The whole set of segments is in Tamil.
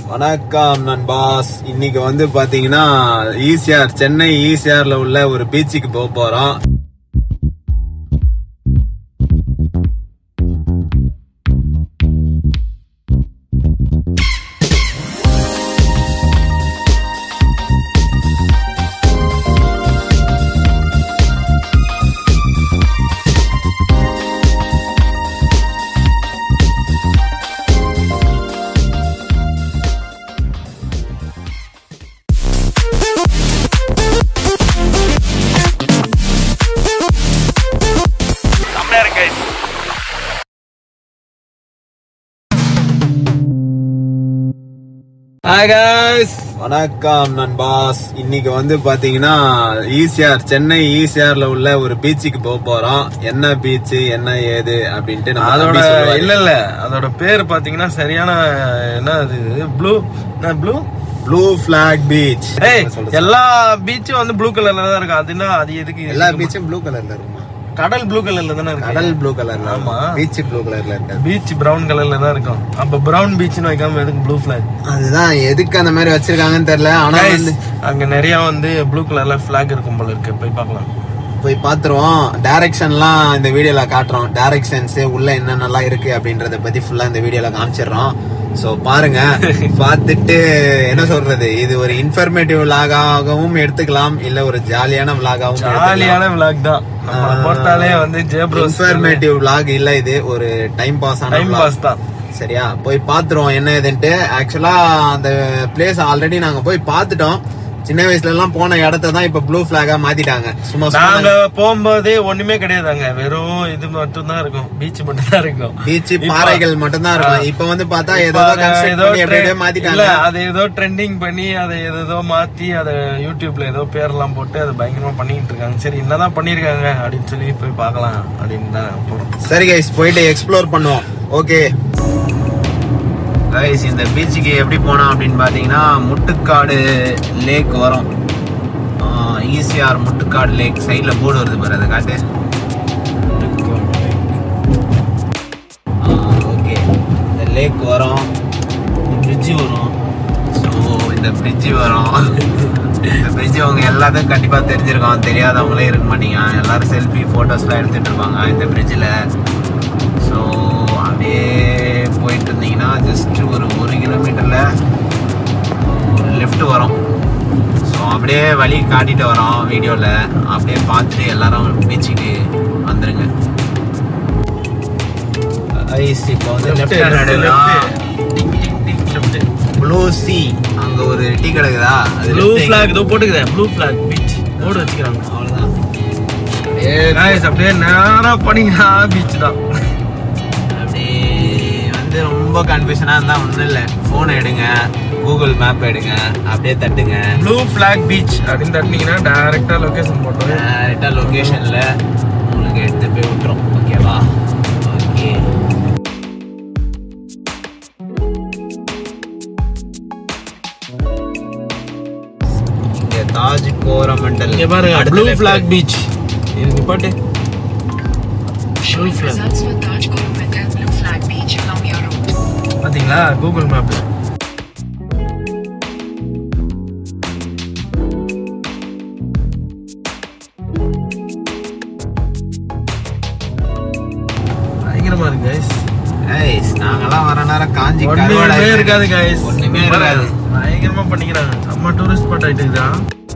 வணக்கம் நண்பாஸ் இன்னைக்கு வந்து பாத்தீங்கன்னா ஈசிஆர் சென்னை ஈசிஆர்ல உள்ள ஒரு பீச்சுக்கு போக போறோம் செம்மையா இருக்கு guys. ஹாய் guys வணக்கம் நண்பாஸ் இன்னைக்கு வந்து பாத்தீங்கன்னா ஈசிஆர் சென்னை ஈசிஆர்ல உள்ள ஒரு பீச்சுக்கு போக போறோம் என்ன பீச் என்ன ஏது அப்படின்ட்டு நம்ம அதோட தம்பி சொல்லுவாரு. இல்ல இல்ல அதோட பேர் பாத்தீங்கன்னா சரியான என்ன அது blue blue blue black beach ஏய் எல்லா பீச்சும் வந்து ப்ளூ கலர்ல தான் இருக்கும் அதுனா அது எதுக்கு எல்லா பீச்சும் ப்ளூ கலர்ல இருக்குமா கடல் ப்ளூ கலர்ல தானே இருக்கு கடல் ப்ளூ கலர்ல ஆமா. பீச் ப்ளூ கலர்ல இருக்காது பீச் பிரவுன் கலர்ல தான் இருக்கும் அப்ப பிரவுன் பீச்னு வைக்காம எதுக்கு ப்ளூ ஃபிளாக் அதுதான் எதுக்கு அந்த மாதிரி வச்சிருக்காங்கன்னு தெரியல ஆனா வந்து அங்க நிறைய வந்து ப்ளூ கலர்ல ஃபிளாக் இருக்கும் போல இருக்கு போய் பார்க்கலாம் போய் பாத்துருவோம் டைரக்ஷன்லாம் இந்த வீடியோல காட்டுறோம் டைரக்ஷன்ஸ் உள்ள என்னென்னலாம் இருக்கு அப்படின்றத பத்தி ஃபுல்லா இந்த வீடியோல காமிச்சிடுறோம் சோ பாருங்க பார்த்துட்டு என்ன சொல்றது இது ஒரு இன்ஃபர்மேட்டிவ் விலாகாகவும் எடுத்துக்கலாம் இல்ல ஒரு ஜாலியான விலாகாவும் ஜாலியான விளாக் தான் நம்மள பொறுத்தாலே வந்து ஜேப்ரோஸ் இன்ஃபர்மேட்டிவ் விலாக் இல்ல இது ஒரு டைம் பாஸ் ஆன டைம் vlog. பாஸ் தான் சரியா போய் பாத்துருவோம் என்ன ஏதுன்ட்டு ஆக்சுவலா அந்த பிளேஸ் ஆல்ரெடி நாங்க போய் பார்த்துட்டோம் சின்ன வயசுல எல்லாம் போன இடத்த தான் இப்ப ப்ளூ பிளாகா மாத்திட்டாங்க சும்மா நாங்க போகும்போதே ஒண்ணுமே கிடையாதாங்க வெறும் இது மட்டும் தான் இருக்கும் பீச் மட்டும் தான் இருக்கும் பீச் இப்ப- பாறைகள் மட்டும் தான் இருக்கும் இப்ப வந்து பார்த்தா ஏதோ இப்ப அதை construct ஏதோ பண்ணி எப்படி எப்படியோ tre- மாத்திட்டாங்க இல்ல அதை ஏதோ ட்ரெண்டிங் பண்ணி அதை ஏதோ மாத்தி அதை யூடியூப்ல ஏதோ பேர்லாம் போட்டு அதை பயங்கரமா பண்ணிட்டு இருக்காங்க சரி என்னதான் பண்ணிருக்காங்க அப்படின்னு சொல்லி போய் பார்க்கலாம் அப்படின்னு தான் போறோம் சரி கைஸ் போயிட்டு எக்ஸ்ப்ளோர் பண்ணுவோம் ஓகே கைஸ் இந்த பீச்சுக்கு எப்படி போனோம் அப்படின்னு பாத்தீங்கன்னா முட்டுக்காடு லேக் வரும் ஈசிஆர் முட்டுக்காடு லேக் சைடுல போர்டு வருது பாரு அதை காட்டு ஓகே இந்த லேக் வரும் இந்த பிரிட்ஜு வரும் ஸோ இந்த பிரிட்ஜு வரும் இந்த பிரிட்ஜு அவங்க எல்லாத்துக்கும் கண்டிப்பாக தெரிஞ்சிருக்கோம் தெரியாதவங்களே இருக்க மாட்டீங்க எல்லாரும் செல்ஃபி ஃபோட்டோஸ்லாம் எடுத்துகிட்டு இருப்பாங்க இந்த பிரிட்ஜில் ஸோ அப்படியே போயிட்டு இருந்தீங்கன்னா ஜஸ்ட் ஒரு ஒரு கிலோமீட்டரில் ஒரு லெஃப்ட் வரும் ஸோ அப்படியே வழி காட்டிட்டு வரோம் வீடியோவில் அப்படியே பார்த்துட்டு எல்லாரும் பீச்சுக்கு வந்துருங்க ஐஸ் இப்போ வந்து லெஃப்ட் ப்ளூ சி அங்க ஒரு டீ கிடக்குதா அது ப்ளூ left ஃபிளாக் இதோ போட்டுக்குதேன் ப்ளூ ஃபிளாக் பீச் போர்டு வச்சுக்கிறாங்க அவ்வளவுதான் Guys, அப்படியே நேரா பண்ணீங்கன்னா பீச் தான் அப்படியே வந்து ரொம்ப கன்ஃபியூஷனா இருந்தா ஒண்ணும் இல்ல போன் எடுங்க கூகுள் மேப் எடுங்க அப்படியே தட்டுங்க ப்ளூ ஃபிளாக் பீச் அப்படின்னு தட்டினீங்கன்னா டைரக்டா லொகேஷன் போட்டோம் டேரக்டா லொகேஷன்ல உங்களுக்கு எடுத்து போய் விட்டுரும் ஓகேவா ஓகே இங்க தாஜ் கோரமண்டல் இங்க பாருங்க அடுத்த ப்ளூ left. ஃபிளாக் பீச் இதுக்கு பாட்டு Showing results for Taj Coromandel Blue Flag Beach along your route. பாத்தீங்களா கூகுள் மேப் பயங்கரமா இருக்கு guys. Guys, நாங்கெல்லாம் வர நேரம் காஞ்சி ஒண்ணுமே கருவாடா இருக்காது guys. ஒண்ணுமே இருக்காது பயங்கரமா பண்ணிக்கிறாங்க செம்ம டூரிஸ்ட் ஸ்பாட் ஆயிட்டு இருக்குதா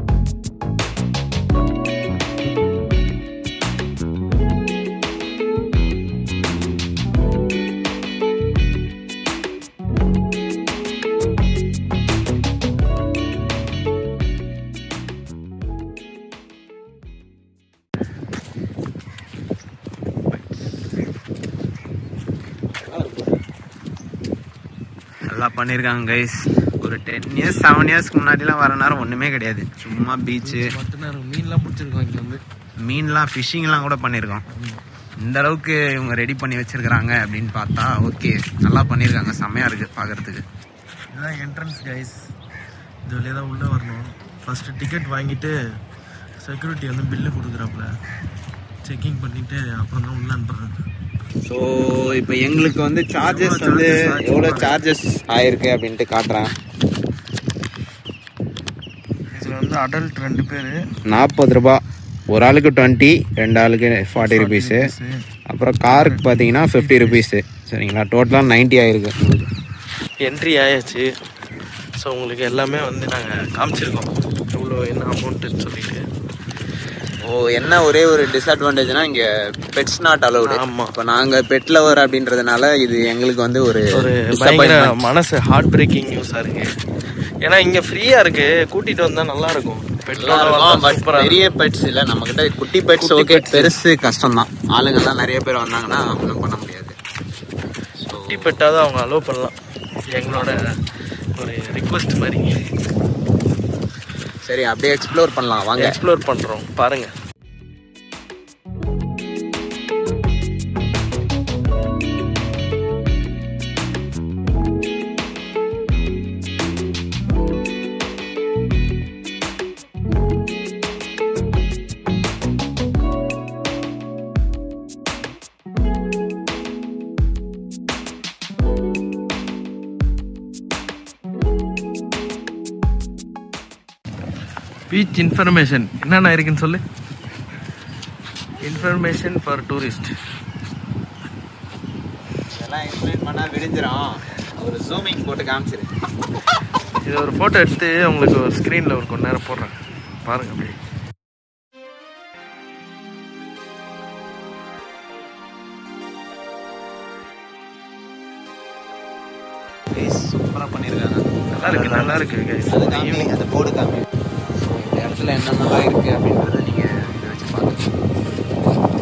நல்லா பண்ணியிருக்காங்க கைஸ் ஒரு டென் இயர்ஸ் செவன் இயர்ஸ்க்கு முன்னாடிலாம் வர நேரம் ஒன்றுமே கிடையாது சும்மா பீச்சு மட்டும் நேரம் மீன்லாம் பிடிச்சிருக்கோம் இங்க வந்து மீன்லாம் ஃபிஷ்ஷிங்லாம் கூட பண்ணியிருக்கோம் இந்த அளவுக்கு இவங்க ரெடி பண்ணி வச்சிருக்கிறாங்க அப்படின்னு பார்த்தா ஓகே நல்லா பண்ணியிருக்காங்க செம்மையாக இருக்குது பார்க்குறதுக்கு இதுதான் என்ட்ரன்ஸ் கைஸ் இது வழியாக தான் உள்ளே வரணும் ஃபஸ்ட்டு டிக்கெட் வாங்கிட்டு செக்யூரிட்டி வந்து பில்லு கொடுக்குறாப்புல செக்கிங் பண்ணிவிட்டு அப்புறம் தான் உள்ளே அனுப்புறாங்க ஸோ இப்போ எங்களுக்கு வந்து சார்ஜஸ் வந்து எவ்வளோ சார்ஜஸ் ஆயிருக்கு அப்படின்ட்டு காட்டுறேன் இதில் வந்து அடல்ட் ரெண்டு பேர் நாற்பது ரூபா ஒரு ஆளுக்கு டுவெண்ட்டி ரெண்டு ஆளுக்கு ஃபார்ட்டி ருபீஸு அப்புறம் காருக்கு பார்த்தீங்கன்னா ஃபிஃப்டி ருபீஸு சரிங்களா டோட்டலாக நைன்ட்டி ஆயிருக்கு உங்களுக்கு என்ட்ரி ஆயாச்சு ஸோ உங்களுக்கு எல்லாமே வந்து நாங்கள் காமிச்சிருக்கோம் எவ்வளோ என்ன அமௌண்ட்டுன்னு சொல்லிட்டு ஓ என்ன ஒரே ஒரு டிஸ்அட்வான்டேஜ்னா இங்கே பெட்ஸ் நாட் அலௌடு ஆமா. இப்போ நாங்கள் பெட் லவர் அப்படின்றதுனால இது எங்களுக்கு வந்து ஒரு ஒரு disappointment. பயங்கர மனசு ஹார்ட் பிரேக்கிங் நியூஸாக இருக்கு ஏன்னா இங்கே ஃப்ரீயாக இருக்கு கூட்டிகிட்டு வந்தால் நல்லா இருக்கும் நல்லா இருக்கும் பட் பெட்ரோல் பெரிய பெட்ஸ் இல்லை நம்மக்கிட்ட குட்டி பெட்ஸ் குட்டி ஓகே pets. பெருசு கஷ்டம் தான் ஆளுங்கெல்லாம் நிறைய பேர் வந்தாங்கன்னா ஒன்றும் பண்ண முடியாது குட்டி பெட்டாவது அவங்க அலோவ் பண்ணலாம் எங்களோட ஒரு ரிக்வெஸ்ட் மாதிரி சரி அப்படியே எக்ஸ்ப்ளோர் பண்ணலாம் வாங்க எக்ஸ்ப்ளோர் பண்ணுறோம் பாருங்கள் பீச் இன்ஃபர்மேஷன் என்னென்ன இருக்குன்னு சொல்லு இன்ஃபர்மேஷன் ஃபார் டூரிஸ்ட் இதெல்லாம் எக்ஸ்பிளைன் பண்ணால் விடிஞ்சிரும் ஒரு ஜூமிங் போட்டு காமிச்சிரு இது ஒரு ஃபோட்டோ எடுத்து உங்களுக்கு ஒரு ஸ்க்ரீனில் ஒரு கொஞ்ச நேரம் போடுறேன் பாருங்க அப்படியே சூப்பராக பண்ணியிருக்காங்க நல்லா இருக்கு நல்லா இருக்கு guys. அது காமி அந்த போர்டு காமி ஸோ இந்த இடத்துல என்னென்னலாம் இருக்குது அப்படின்றத நீங்கள் இதை வச்சு பார்க்கலாம்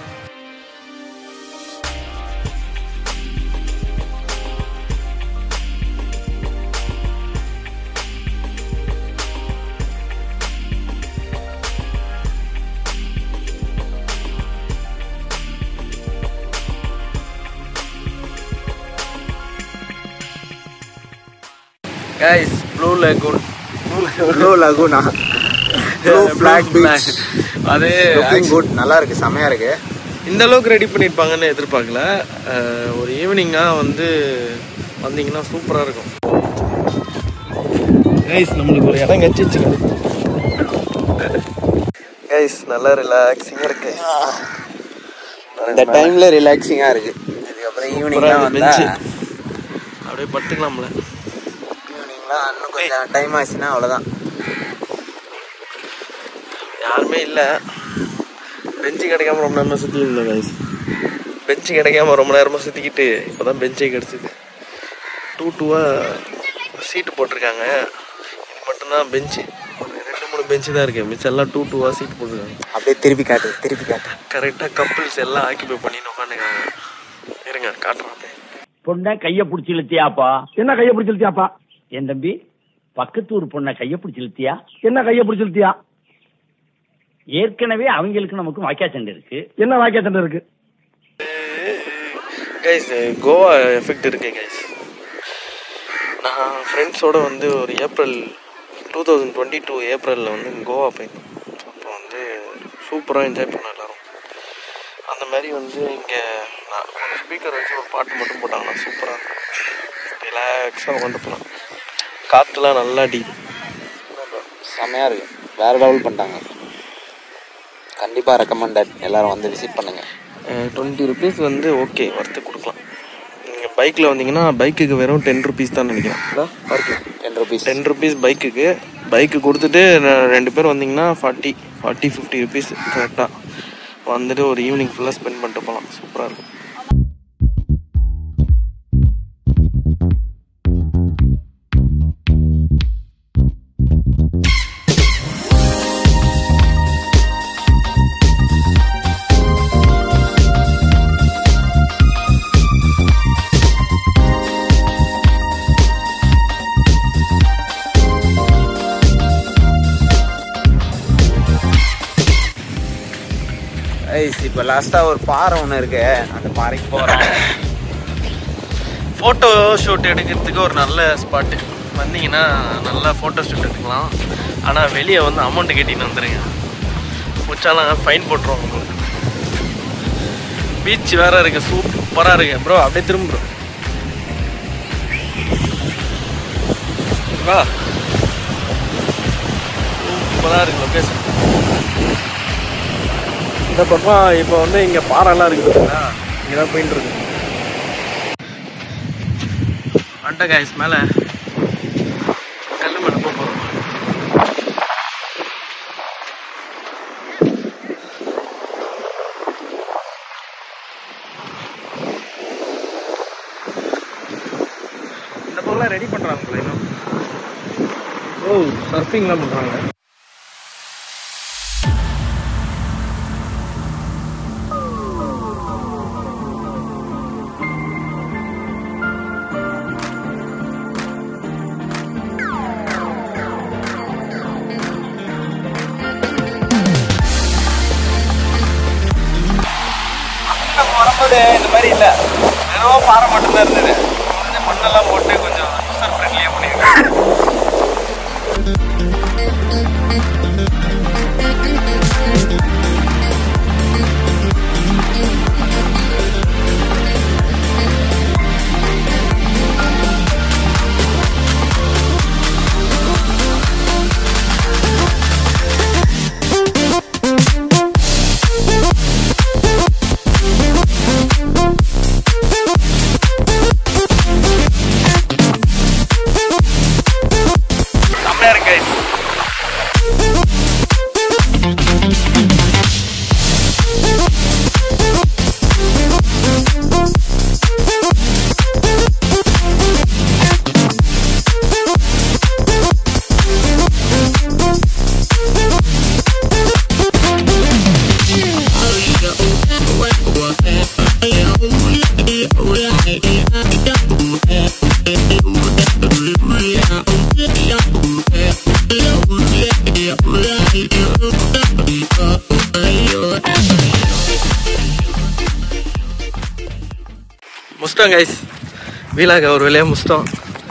guys blue lagoon blue Laguna blue flag beach அது லுக்கிங் குட் நல்லா இருக்கு செமையா இருக்கு இந்த அளவுக்கு ரெடி பண்ணியிருப்பாங்கன்னு எதிர்பார்க்கல அஹ், ஒரு ஈவினிங்காக வந்து வந்தீங்கன்னா சூப்பராக இருக்கும் கைஸ் நம்மளுக்கு ஒரு இடம் கச்சிச்சுங்க கைஸ் நல்லா ரிலாக்ஸிங்காக இருக்கு இந்த டைம்ல ரிலாக்ஸிங்கா இருக்கு இதுக்கப்புறம் ஈவினிங்லாம் வந்தா பெஞ்சு அப்படியே படுத்துக்கலாம்ல ஈவினிங்லாம் இன்னும் கொஞ்சம் டைம் ஆச்சுன்னா அவ்வளோதான் யாருமே இல்லை பெஞ்சு கிடைக்காம ரொம்ப நேரமாக சுற்றி இருந்தோம் கைஸ் பெஞ்சு கிடைக்காம ரொம்ப நேரமாக சுற்றிக்கிட்டு இப்போ தான் பெஞ்சே கிடச்சிது டூ டூவாக சீட்டு போட்டிருக்காங்க இது மட்டும்தான் பெஞ்சு ஒரு ரெண்டு மூணு பெஞ்சு தான் இருக்குது மிச்சம் எல்லாம் டூ டூவாக சீட் போட்டிருக்காங்க அப்படியே திருப்பி காட்டு திருப்பி காட்டு கரெக்டாக கப்புள்ஸ் எல்லாம் ஆக்கிபை பண்ணின்னு உட்காந்துருக்காங்க இருங்க காட்டுறேன் அப்படியே. பொண்ணை கைய பிடிச்சி இழுத்தியாப்பா என்ன கைய பிடிச்சி இழுத்தியாப்பா என் தம்பி பக்கத்து ஊர் பொண்ணை கைய பிடிச்சி இழுத்தியா என்ன கைய பிடிச்சி இழுத்தியா ஏற்கனவே அவங்களுக்கு நமக்கு வாக்கியா சண்டை இருக்கு என்ன வாக்கிய சண்டை இருக்கு கைஸ் கோவா எஃபெக்ட் இருக்கு கைஸ் நான் ஃப்ரெண்ட்ஸோட வந்து ஒரு April two thousand twenty two ஏப்ரலில் வந்து கோவா போயிருந்தோம் அப்போ வந்து சூப்பராக என்ஜாய் பண்ணோம் எல்லாரும் அந்த மாதிரி வந்து இங்கே நான் ஸ்பீக்கர் வச்சு ஒரு பாட்டு மட்டும் போட்டாங்கன்னா சூப்பராக இருக்கும் ரிலாக்ஸாக உட்காந்து போகலாம் காற்றுலாம் நல்லா டீப் செமையா இருக்கு வேற லெவல் பண்ணிட்டாங்க கண்டிப்பா ரெக்கமெண்டட் எல்லாரும் வந்து விசிட் பண்ணுங்க டுவெண்ட்டி ருபீஸ் வந்து ஓகே ஒர்த்து கொடுக்கலாம் நீங்கள் பைக்கில் வந்தீங்கன்னா பைக்குக்கு வெறும் டென் ருபீஸ் தான் நினைக்கிறேன் பார்க்கலாம் டென் ருபீஸ் டென் ருபீஸ் பைக்குக்கு பைக்கு கொடுத்துட்டு ரெ- ரெண்டு பேர் வந்தீங்கன்னா ஃபார்ட்டி ஃபார்ட்டி ஃபிஃப்டி ருபீஸ் கரெக்டாக வந்துட்டு ஒரு ஈவினிங் ஃபுல்லாக ஸ்பெண்ட் பண்ணிட்டு போகலாம் சூப்பராக இருக்கும் ஐஸ் இப்போ லாஸ்டா ஒரு பாறை ஒன்று இருக்கு அந்த பாறைக்கு போறோம் ஃபோட்டோ ஷூட் எடுக்கிறதுக்கு ஒரு நல்ல ஸ்பாட்டு வந்தீங்கன்னா நல்லா ஃபோட்டோ ஷூட் எடுக்கலாம் ஆனால் வெளியே வந்து அமௌண்ட் கட்டின்னு வந்துடுங்க முடிச்சாலும் ஃபைன் போட்டுருவாங்க உங்களுக்கு பீச் வேற இருக்கு சூப்பரா இருக்கு ப்ரோ அப்படியே திரும்ப ப்ரோ வா சூப்பரா இருக்கு லொகேஷன் இந்த பக்கம் இப்போ வந்து இங்க பாறைலாம் இருக்கு பார்த்தீங்களா இங்கே தான் போயிட்டு இருக்கு அண்டை காய்ஸ் மேலே கல் மேலே போக போகிறோம் இந்த பக்கம்லாம் ரெடி பண்ணுறாங்க இன்னும் ஓ சர்ஃபிங்லாம் பண்ணுறாங்க வரும்போது இந்த மாதிரி இல்லை வெறும் பாறை மட்டும்தான் இருந்தது கொஞ்சம் மண்ணெல்லாம் போட்டு கொஞ்சம் யூசர் ஃப்ரெண்ட்லியாக பண்ணியிருக்காங்க செம்மையா இருக்கு guys. முஸ்டம் கைஸ் வீலாக ஒரு வேலையாக முஸ்டம்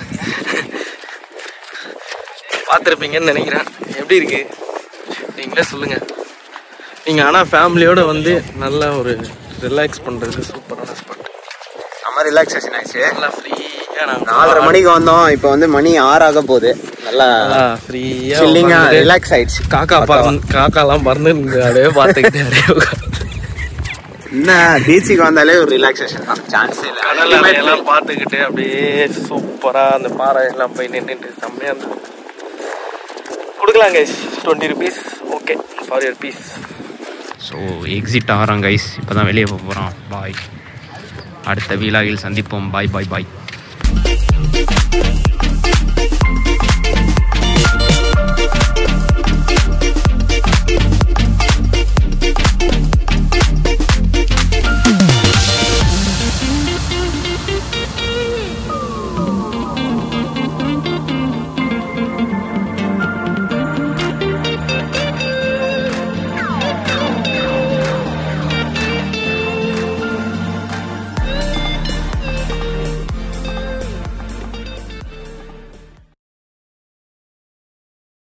பார்த்துருப்பீங்கன்னு நினைக்கிறேன் எப்படி இருக்கு நீங்களே சொல்லுங்க நீங்கள் ஆனால் ஃபேமிலியோட வந்து நல்லா ஒரு ரிலாக்ஸ் பண்ணுறது சூப்பரான ஸ்பாட் நம்ம ரிலாக்ஸேஷன் ஆச்சு நல்லா ஃப்ரீயாக நாங்கள் நாலரை மணிக்கு வந்தோம் இப்போ வந்து மணி ஆறு ஆக போகுது நல்லா நல்லா ஃப்ரீயாக சில்லிங்கா ரிலாக்ஸ் ஆயிடுச்சு காக்கா பறந்து காக்காலாம் பறந்து இருந்து அப்படியே பார்த்துக்கிட்டே அப்படியே உட்கார்ந்து. என்ன பீச்சுக்கு வந்தாலே ஒரு ரிலாக்ஸேஷன் தான் சான்ஸ் இல்லை கடல் அலையெல்லாம் பார்த்துக்கிட்டு அப்படியே சூப்பராக அந்த பாறை எல்லாம் போய் நின்றுட்டு செம்மையாக இருந்தது கொடுக்கலாம் guys twenty rupees okay for your piece so exit ஆகிறோம் கைஸ் இப்போ தான் வெளியே போக போகிறோம் பாய் அடுத்த வீலாகில் சந்திப்போம் பாய் பாய் பாய்